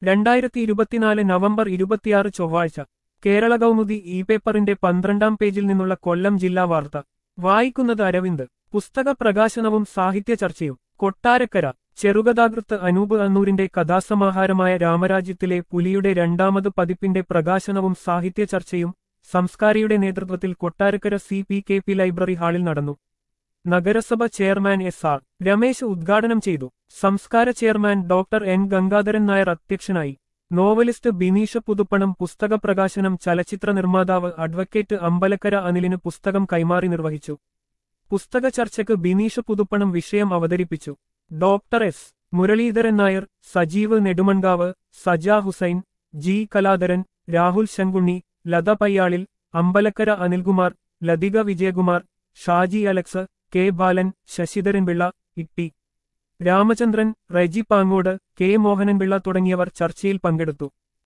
രണ്ടായിരത്തി ഇരുപത്തിനാല് നവംബർ ഇരുപത്തിയാറ് ചൊവ്വാഴ്ച കേരള കൗമുദി ഇ പേപ്പറിന്റെ പന്ത്രണ്ടാം പേജിൽ നിന്നുള്ള കൊല്ലം ജില്ലാ വാർത്ത വായിക്കുന്നത് അരവിന്ദ് പുസ്തക പ്രകാശനവും സാഹിത്യ ചർച്ചയും കൊട്ടാരക്കര ചെറുകഥാകൃത്ത് അനൂപ് അന്നൂരിന്റെ കഥാസമാഹാരമായ രാമരാജ്യത്തിലെ പുലിയുടെ രണ്ടാമത് പതിപ്പിന്റെ പ്രകാശനവും സാഹിത്യ ചർച്ചയും സംസ്കാരിയുടെ നേതൃത്വത്തിൽ Kottarakkara C P K P library ഹാളിൽ നടന്നു നഗരസഭ ചെയർമാൻ എസ് ആർ രമേശ് ഉദ്ഘാടനം ചെയ്തു സംസ്കാര chairman doctor N Gangadharan Nair അധ്യക്ഷനായി നോവലിസ്റ്റ് ബിനീഷ പുതുപ്പണം പുസ്തക പ്രകാശനം ചലച്ചിത്ര നിർമ്മാതാവ് അഡ്വക്കേറ്റ് അമ്പലക്കര അനിലിന് പുസ്തകം കൈമാറി നിർവഹിച്ചു പുസ്തക ചർച്ചയ്ക്ക് ബിനീഷ പുതുപ്പണം വിഷയം അവതരിപ്പിച്ചു doctor S Muraleedharan Nair Sajeev Nedumonkavu Saja Hussain G Kaladharan Rahul Shankunni Latha Payyalil Ambalakkara Anilkumar Lathika Vijayakumar Shaji Alex K Balan Sasidharanpillai T Ramachandran Reji Pangode K Mohananpillai തുടങ്ങിയവർ ചർച്ചയിൽ പങ്കെടുത്തു